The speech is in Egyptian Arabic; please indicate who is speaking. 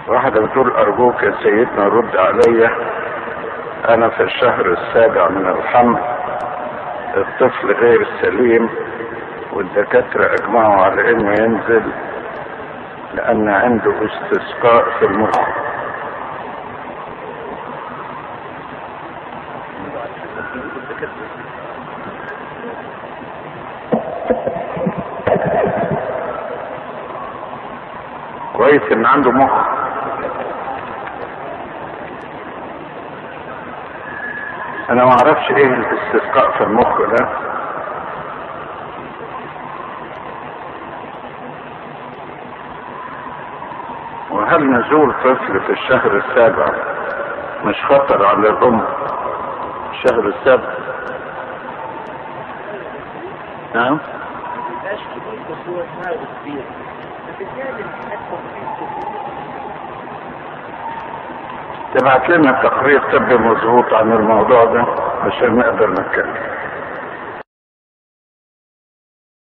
Speaker 1: واحدة بتقول أرجوك يا سيدنا رد عليا أنا في الشهر السابع من الحمل الطفل غير سليم والدكاترة أجمعوا على إنه ينزل لأن عنده استسقاء في المخ كويس إن عنده مخ أنا ما أعرفش إيه الاستسقاء في المخ ده وهل نزول طفل في الشهر السابع مش خطر على الأم الشهر السابع نعم
Speaker 2: مبقاش كبير بس هو دماغه كبير فبالتالي التحكم فيه
Speaker 1: تبعت لنا تقرير طبي مظبوط عن الموضوع ده عشان نقدر نتكلم